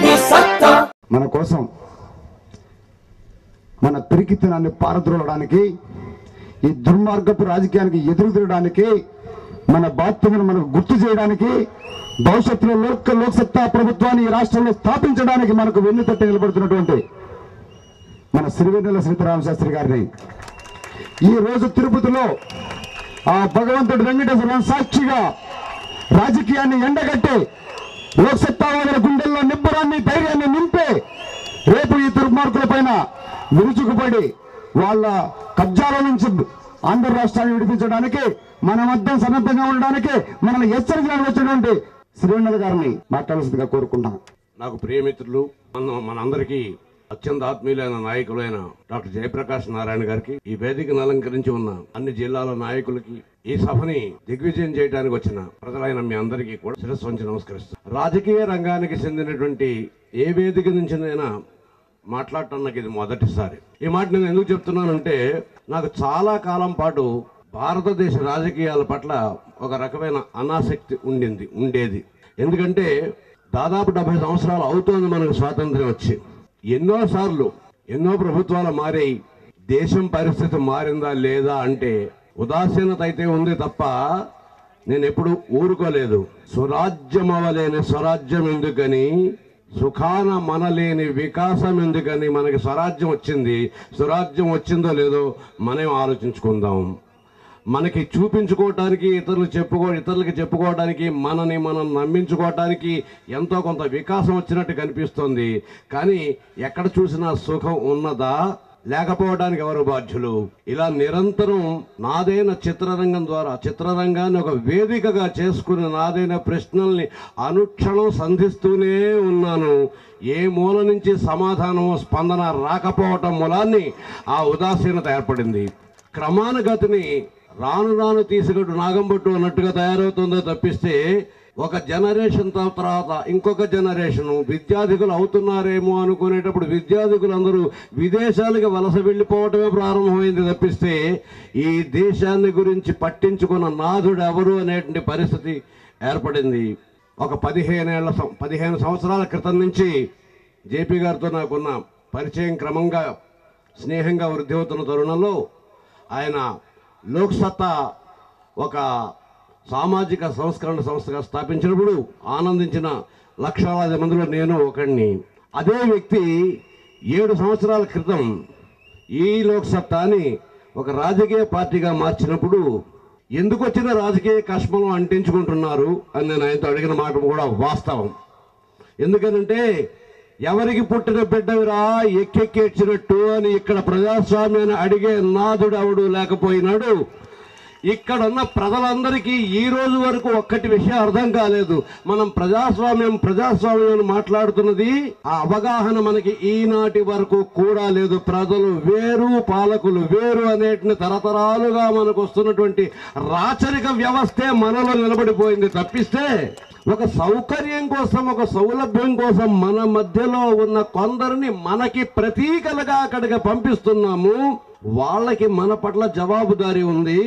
ఇది సత్తా మన కోసం మన పిరికితనాన్ని పారద్రోలడానికి ఈ దుర్మార్గపు రాజకీయానికి ఎదురు తిరగడానికి మన బాధ్యతను మనకు గుర్తు చేయడానికి భవిష్యత్తులో లోక లోక్సత్తా ప్రభుత్వాన్ని ఈ రాష్ట్రంలో స్థాపించడానికి మనకు వెన్ను తట్టి నిలబడుతున్నటువంటి మన శ్రీవెన్నెల సీతారామ శాస్త్రి గారిని ఈ రోజు తిరుపతిలో ఆ భగవంతుడు వెంకటేశ్వర సాక్షిగా రాజకీయాన్ని ఎండగట్టి లోక్సత్తావాదుల గుండెల్లో నిబ్బరాన్ని ధైర్యాన్ని నింపే రేపు ఈ దుర్మార్గుల పైన విరుచుకుపడి వాళ్ళ కబ్జాల నుంచి ఆంధ్ర రాష్ట్రాన్ని విడిపించడానికి మన మధ్య సన్నద్ధంగా ఉండడానికి మనల్ని హెచ్చరించడానికి వచ్చినటువంటి శ్రీవెన్నెల గారిని మాట్లాడాల్సిందిగా కోరుకుంటాం నాకు ప్రియమిత్రులు మన మనందరికీ అత్యంత ఆత్మీయులైన నాయకులైన డాక్టర్ జయప్రకాష్ నారాయణ గారికి ఈ వేదికను అలంకరించి ఉన్న అన్ని జిల్లాల నాయకులకి ఈ సభని దిగ్విజయం చేయడానికి వచ్చిన ప్రజలైన మీ అందరికీ కూడా శిరస్సు వంచి నమస్కరిస్తాను రాజకీయ రంగానికి చెందినటువంటి ఏ వేదిక నుంచినైనా మాట్లాడటం నాకు ఇది మొదటిసారి ఈ మాట నేను ఎందుకు చెప్తున్నానంటే నాకు చాలా కాలం పాటు భారతదేశ రాజకీయాల పట్ల ఒక రకమైన అనాసక్తి ఉండింది ఉండేది ఎందుకంటే దాదాపు డెబ్బై సంవత్సరాలు అవుతోంది మనకు స్వాతంత్ర్యం వచ్చి ఎన్నోసార్లు ఎన్నో ప్రభుత్వాలు మారాయి దేశం పరిస్థితి మారిందా లేదా అంటే ఉదాసీనత అయితే ఉంది తప్ప నేను ఎప్పుడు ఊరుకోలేదు స్వరాజ్యం అవ్వలేని స్వరాజ్యం ఎందుకని సుఖాన మనలేని వికాసం ఎందుకని మనకి స్వరాజ్యం వచ్చింది స్వరాజ్యం వచ్చిందో లేదో మనం ఆలోచించుకుందాం మనకి చూపించుకోవటానికి ఇతరులు చెప్పుకో ఇతరులకి చెప్పుకోవడానికి మనని మనం నమ్మించుకోవటానికి ఎంతో కొంత వికాసం వచ్చినట్టు కనిపిస్తోంది కానీ ఎక్కడ చూసినా సుఖం ఉన్నదా లేకపోవడానికి ఎవరు బాధ్యులు ఇలా నిరంతరం నాదైన చిత్రరంగం ద్వారా చిత్రరంగాన్ని ఒక వేదికగా చేసుకుని నాదైన ప్రశ్నల్ని అనుక్షణం సంధిస్తూనే ఉన్నాను ఏ మూల నుంచి సమాధానం స్పందన రాకపోవటం మూలాన్ని ఆ ఉదాసీనత ఏర్పడింది క్రమానుగతిని రాను రాను తీసుకుంటూ నాగంబట్టు అన్నట్టుగా తయారవుతుందో తప్పిస్తే ఒక జనరేషన్ తర్వాత ఇంకొక జనరేషన్ విద్యార్థికులు అవుతున్నారేమో అనుకునేటప్పుడు విద్యార్థికులందరూ విదేశాలకు వలస వెళ్ళిపోవటమే ప్రారంభమైంది తప్పిస్తే ఈ దేశాన్ని గురించి పట్టించుకున్న నాథుడు ఎవరు అనేటువంటి పరిస్థితి ఏర్పడింది ఒక పదిహేనేళ్ల సం- పదిహేను సంవత్సరాల క్రితం నుంచి జేపీ గారితో నాకున్న పరిచయం క్రమంగా స్నేహంగా వృద్ధి అవుతున్న తరుణంలో ఆయన లోక్సత్తా ఒక సామాజిక సంస్కరణ సంస్థగా స్థాపించినప్పుడు ఆనందించిన లక్షలాది మందిలో నేను ఒకడిని అదే వ్యక్తి ఏడు సంవత్సరాల క్రితం ఈ లోక్సత్తాని ఒక రాజకీయ పార్టీగా మార్చినప్పుడు ఎందుకు వచ్చిన రాజకీయ కష్మలం అంటించుకుంటున్నారు అని నేను ఆయనతో అడిగిన మాట కూడా వాస్తవం ఎందుకనంటే ఎవరికి పుట్టిన బిడ్డవిరా ఎక్కెక్కేడ్చినట్టు అని ఇక్కడ ప్రజాస్వామ్యాన్ని అడిగే నాదుడు అవడు లేకపోయినాడు ఇక్కడ ఉన్న ప్రజలందరికీ ఈ రోజు వరకు ఒక్కటి విషయం అర్థం కాలేదు మనం ప్రజాస్వామ్యం ప్రజాస్వామ్యం అని మాట్లాడుతున్నది ఆ అవగాహన మనకి ఈనాటి వరకు కూడా లేదు ప్రజలు వేరు పాలకులు వేరు అనేటిని తరతరాలుగా మనకు వస్తున్నటువంటి రాచరిక వ్యవస్థే మనలో నిలబడిపోయింది తప్పిస్తే ఒక సౌకర్యం కోసం ఒక సౌలభ్యం కోసం మన మధ్యలో ఉన్న కొందరిని మనకి ప్రతీకలుగా అక్కడికి పంపిస్తున్నాము వాళ్ళకి మన పట్ల జవాబుదారీ ఉంది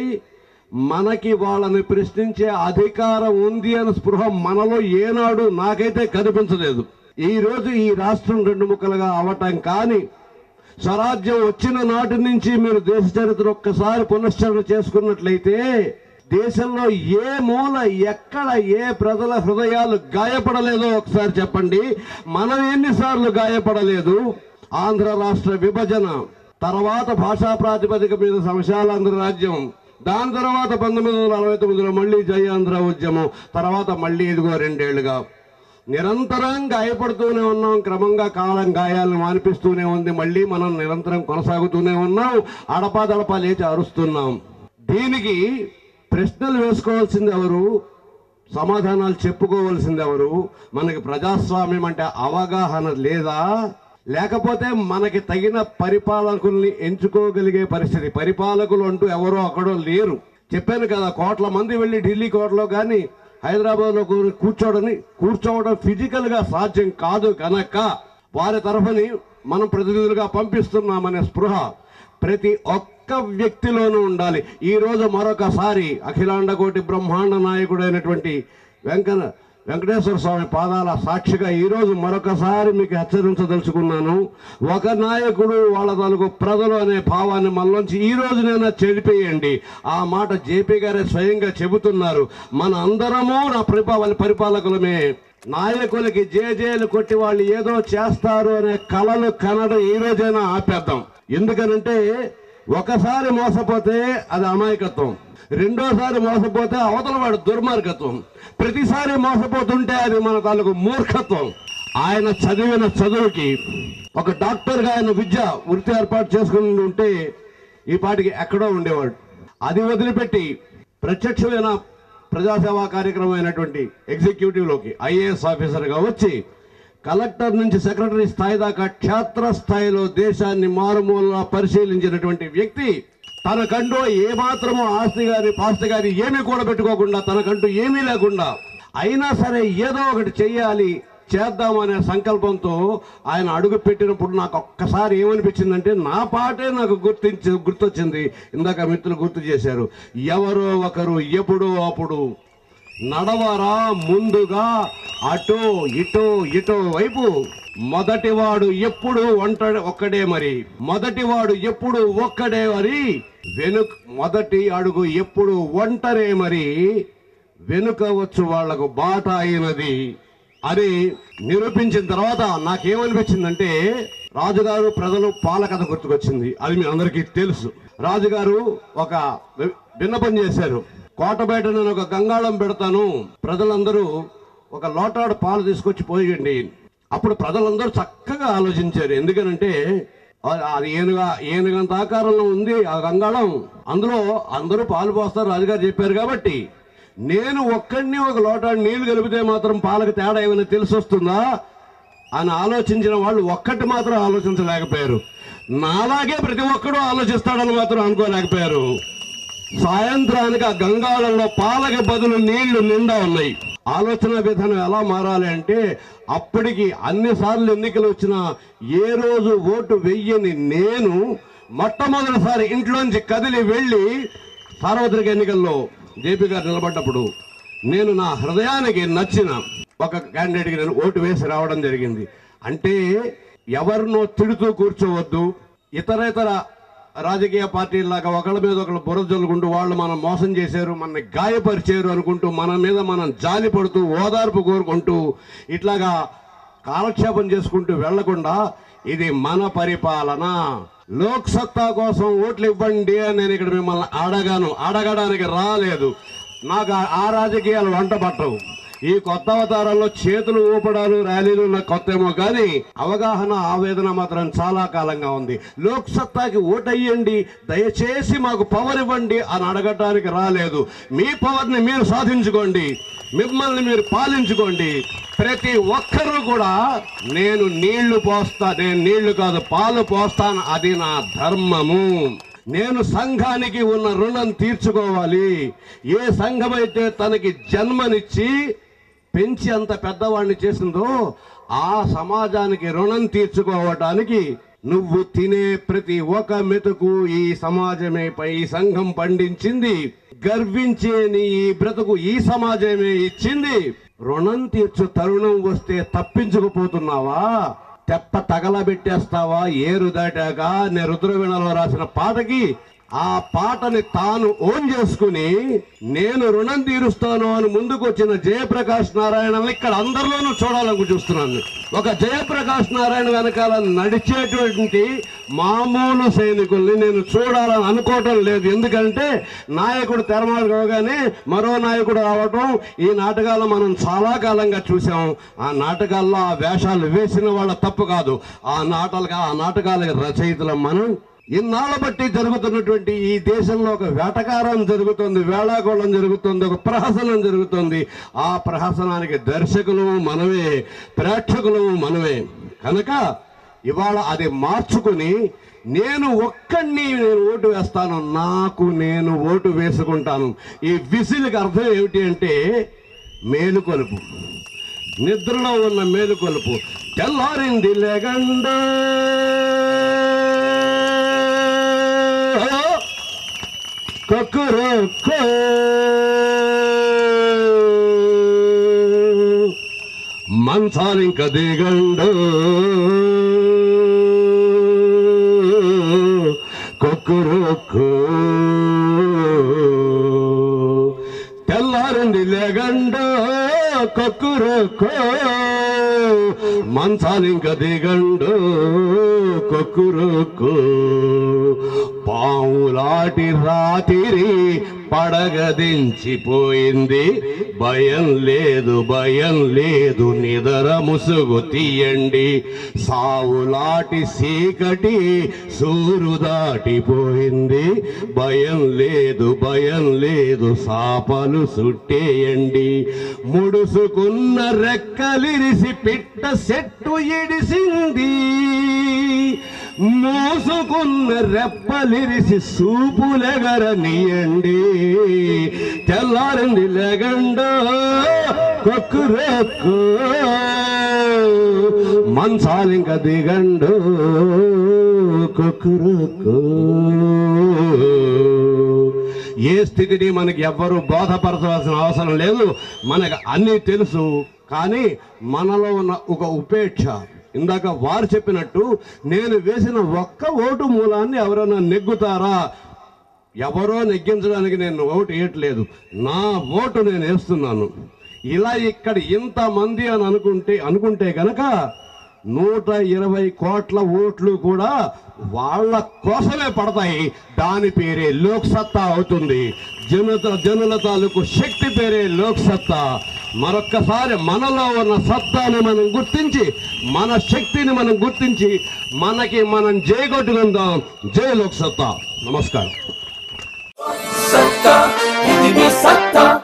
మనకి వాళ్ళని ప్రశ్నించే అధికారం ఉంది అని స్పృహ మనలో ఏనాడు నాకైతే కనిపించలేదు ఈ రోజు ఈ రాష్ట్రం రెండు ముక్కలుగా అవటం కానీ స్వరాజ్యం వచ్చిన నాటి నుంచి మీరు దేశ చరిత్ర ఒక్కసారి పునశ్చరణ చేసుకున్నట్లయితే దేశంలో ఏ మూల ఎక్కడ ఏ ప్రజల హృదయాలు గాయపడలేదో ఒకసారి చెప్పండి మనం ఎన్నిసార్లు గాయపడలేదు ఆంధ్ర రాష్ట్ర విభజన తర్వాత భాషా ప్రాతిపదిక మీద సంశాలాంధ్ర రాజ్యం దాని తర్వాత పంతొమ్మిది వందల అరవై తొమ్మిదిలో మళ్ళీ జయాంధ్ర ఉద్యమం తర్వాత మళ్ళీ ఇదిగో రెండేళ్లుగా నిరంతరం గాయపడుతూనే ఉన్నాం క్రమంగా కాలం గాయాలను మానిపిస్తూనే ఉంది మళ్ళీ మనం నిరంతరం కొనసాగుతూనే ఉన్నాం అడపాదడపా లేచి అరుస్తున్నాం దీనికి ప్రశ్నలు వేసుకోవాల్సింది ఎవరు సమాధానాలు చెప్పుకోవాల్సింది ఎవరు మనకి ప్రజాస్వామ్యం అంటే అవగాహన లేదా లేకపోతే మనకి తగిన పరిపాలకుల్ని ఎంచుకోగలిగే పరిస్థితి పరిపాలకులు అంటూ ఎవరో అక్కడో లేరు చెప్పాను కదా కోట్ల మంది వెళ్ళి ఢిల్లీ కోటలో కానీ హైదరాబాద్లో కూ- కూర్చోవడని కూర్చోవడం ఫిజికల్ గా సాధ్యం కాదు కనుక వారి తరఫుని మనం ప్రతినిధులుగా పంపిస్తున్నామనే స్పృహ ప్రతి ఒక్క వ్యక్తిలోనూ ఉండాలి ఈ రోజు మరొకసారి అఖిలాండ కోటి బ్రహ్మాండ నాయకుడైనటువంటి వెంకన్న వెంకటేశ్వర స్వామి పాదాల సాక్షిగా ఈరోజు మరొకసారి మీకు హెచ్చరించదలుచుకున్నాను ఒక నాయకుడు వాళ్ళ తాలూకు ప్రజలు అనే భావాన్ని మనలోంచి ఈ రోజునైనా చెడిపేయండి ఆ మాట జేపీ గారే స్వయంగా చెబుతున్నారు మన అందరము నా పరిపాలన పరిపాలకులమే నాయకులకి జేజేలు కొట్టి వాళ్ళు ఏదో చేస్తారు అనే కళలు కనడం ఈ రోజైనా ఆపేద్దాం ఎందుకనంటే ఒకసారి మోసపోతే అది అమాయకత్వం రెండోసారి మోసపోతే అవతల వాడు దుర్మార్గత్వం ప్రతిసారి మోసపోతుంటే అది మన తాలూకు మూర్ఖత్వం ఆయన చదివిన చదువుకి ఒక డాక్టర్గా ఆయన విద్య వృత్తి ఏర్పాటు చేసుకుని ఉంటే ఈ పాటికి ఎక్కడో ఉండేవాడు అది వదిలిపెట్టి ప్రత్యక్షమైన ప్రజాసేవా కార్యక్రమం అయినటువంటి ఎగ్జిక్యూటివ్లోకి ఐఏఎస్ ఆఫీసర్గా వచ్చి కలెక్టర్ నుంచి సెక్రటరీ స్థాయి దాకా క్షేత్ర స్థాయిలో దేశాన్ని మారుమూల పరిశీలించినటువంటి వ్యక్తి తనకంటూ ఏమాత్రమో ఆస్తి గారి పాస్తి గారి ఏమీ కూడా పెట్టుకోకుండా తనకంటూ ఏమీ లేకుండా అయినా సరే ఏదో ఒకటి చెయ్యాలి చేద్దామనే సంకల్పంతో ఆయన అడుగు పెట్టినప్పుడు నాకు ఒక్కసారి ఏమనిపించిందంటే నా పాటే నాకు గుర్తించి గుర్తొచ్చింది ఇందాక మిత్రులు గుర్తు చేశారు ఎవరో ఒకరు ఎప్పుడో అప్పుడు నడవరా ముందుగా అటో ఇటో ఇటో వైపు మొదటివాడు ఎప్పుడు ఒంట ఒక్కడే మరి మొదటివాడు ఎప్పుడు ఒక్కడే మరి వెనుక మొదటి అడుగు ఎప్పుడు ఒంటరే మరి వెనుక వచ్చు వాళ్లకు బాట అయినది అని నిరూపించిన తర్వాత నాకేమనిపించిందంటే రాజుగారు ప్రజలు పాలకథ గుర్తుకొచ్చింది అది మీ అందరికీ తెలుసు రాజుగారు ఒక వి- విన్నపం చేశారు కోట బయట నేను ఒక గంగాళం పెడతాను ప్రజలందరూ ఒక లోటాడు పాలు తీసుకొచ్చి పోయండి అప్పుడు ప్రజలందరూ చక్కగా ఆలోచించారు ఎందుకనంటే ఆ- అది ఏనుగా ఏనుగంత ఆకారంలో ఉంది ఆ గంగాళం అందులో అందరూ పాలు పోస్తారు రాజుగారు చెప్పారు కాబట్టి నేను ఒక్కడిని ఒక లోటాడు నీళ్లు కలిపితే మాత్రం పాలకు తేడా ఏమైనా తెలిసి వస్తుందా అని ఆలోచించిన వాళ్ళు ఒక్కటి మాత్రం ఆలోచించలేకపోయారు నాలాగే ప్రతి ఒక్కడూ ఆలోచిస్తాడని మాత్రం అనుకోలేకపోయారు సాయంత్రానికి ఆ గంగాళంలో పాలకి బదులు నీళ్లు నిండా ఉన్నాయి ఆలోచన విధానం ఎలా మారాలి అంటే అప్పటికి అన్ని సార్లు ఎన్నికలు వచ్చినా ఏ రోజు ఓటు వెయ్యని నేను మొట్టమొదటిసారి ఇంట్లోంచి కదిలి వెళ్ళి సార్వత్రిక ఎన్నికల్లో జేపీ గారు నిలబడ్డప్పుడు నేను నా హృదయానికి నచ్చిన ఒక క్యాండిడేట్కి నేను ఓటు వేసి రావడం జరిగింది అంటే ఎవరినో తిడుతూ కూర్చోవద్దు ఇతరేతర రాజకీయ పార్టీలాగా ఒకళ్ళ మీద ఒకళ్ళు బురద జల్లుకుంటూ వాళ్ళు మనం మోసం చేశారు మనని గాయపరిచారు అనుకుంటూ మన మీద మనం జాలి పడుతూ ఓదార్పు కోరుకుంటూ ఇట్లాగా కాలక్షేపం చేసుకుంటూ వెళ్లకుండా ఇది మన పరిపాలన లోక్ సత్తా కోసం ఓట్లు ఇవ్వండి అని నేను ఇక్కడ మిమ్మల్ని అడగాను అడగడానికి రాలేదు నాకు ఆ- ఆ రాజకీయాలు వంట పట్టవు ఈ కొత్త అవతారంలో చేతులు ఊపడాలు ర్యాలీలు నాకు కొత్త ఏమో కానీ అవగాహన ఆవేదన మాత్రం చాలా కాలంగా ఉంది లోక్ సత్తాకి ఓటయ్యండి దయచేసి మాకు పవర్ ఇవ్వండి అని అడగటానికి రాలేదు మీ పవర్ని మీరు సాధించుకోండి మిమ్మల్ని మీరు పాలించుకోండి ప్రతి ఒక్కరూ కూడా నేను నీళ్లు పోస్తా నేను నీళ్లు కాదు పాలు పోస్తాను అది నా ధర్మము నేను సంఘానికి ఉన్న రుణం తీర్చుకోవాలి ఏ సంఘమైతే తనకి జన్మనిచ్చి పెంచి అంత పెద్దవాడిని చేసిందో ఆ సమాజానికి రుణం తీర్చుకోవటానికి నువ్వు తినే ప్రతి ఒక్క మెతుకు ఈ సమాజమే పై ఈ సంఘం పండించింది గర్వించే నీ ఈ బ్రతుకు ఈ సమాజమే ఇచ్చింది రుణం తీర్చు తరుణం వస్తే తప్పించుకుపోతున్నావా తెప్ప తగలబెట్టేస్తావా ఏరు దాటాక నే రుద్రవీణలో రాసిన పాటకి ఆ పాటని తాను ఓన్ చేసుకుని నేను రుణం తీరుస్తాను అని ముందుకు వచ్చిన జయప్రకాష్ నారాయణ ఇక్కడ అందరిలోనూ చూడాలని చూస్తున్నాను ఒక జయప్రకాష్ నారాయణ వెనకాల నడిచేటువంటి మామూలు సైనికుల్ని నేను చూడాలని అనుకోవటం లేదు ఎందుకంటే నాయకుడు తెరమాడుకోగానే మరో నాయకుడు రావటం ఈ నాటకాలు మనం చాలా కాలంగా చూసాం ఆ నాటకాల్లో ఆ వేషాలు వేసిన వాళ్ళ తప్పు కాదు ఆ నాటకాలు ఆ నాటకాల రచయితలం మనం ఇన్నాళ్ళ బట్టి జరుగుతున్నటువంటి ఈ దేశంలో ఒక వేటకారం జరుగుతుంది వేళాకోళం జరుగుతుంది ఒక ప్రహసనం జరుగుతుంది ఆ ప్రహసనానికి దర్శకులు మనమే ప్రేక్షకులు మనమే కనుక ఇవాళ అది మార్చుకుని నేను ఒక్కడిని నేను ఓటు వేస్తాను నాకు నేను ఓటు వేసుకుంటాను ఈ విసిలికి అర్థం ఏమిటి అంటే మేలుకొలుపు నిద్రలో ఉన్న మేలుకొలుపు తెల్లారింది లేగండే కక్కురొక్కో మంచాలింక దిగండు కొక్కురుకు తెల్లారింది లేగండు కొక్కురుకు మంచాలింక దిగండు కొక్కురుకు పావులాటి రాతిరి పడగదించిపోయింది భయం లేదు భయం లేదు నిదర ముసుగు తీయండి సావులాటి సీకటి సూరు దాటిపోయింది భయం లేదు భయం లేదు సాపలు సుట్టేయండి ముడుసుకున్న రెక్కలిరిసి పిట్ట చెట్టు ఇడిసింది మోసుకున్న రెప్పలిరిసి సూపులెగరనియండి తెల్లారింది లెగండ కొక్కురెక్కు మంచాలింక దిగండు కొక్కురెక్కు ఏ స్థితిని మనకి ఎవ్వరూ బోధపరచవలసిన అవసరం లేదు మనకు అన్నీ తెలుసు కానీ మనలో ఉన్న ఒక ఉపేక్ష ఇందాక వారు చెప్పినట్టు నేను వేసిన ఒక్క ఓటు మూలాన్ని ఎవరైనా నెగ్గుతారా ఎవరో నెగ్గించడానికి నేను ఓటు వేయట్లేదు నా ఓటు నేను వేస్తున్నాను ఇలా ఇక్కడ ఇంతమంది అని అనుకుంటే అనుకుంటే గనక నూట ఇరవై కోట్ల ఓట్లు కూడా వాళ్ళ కోసమే పడతాయి దాని పేరే లోక్సత్తా అవుతుంది జనత జనుల తాలూకు శక్తి పేరే లోక్సత్తా మరొక్కసారి మనలో ఉన్న సత్తాని మనం గుర్తించి మన శక్తిని మనం గుర్తించి మనకి మనం జయగొట్టుకుందాం జై లోక్సత్తా నమస్కారం సత్తా ఇది మీ సత్తా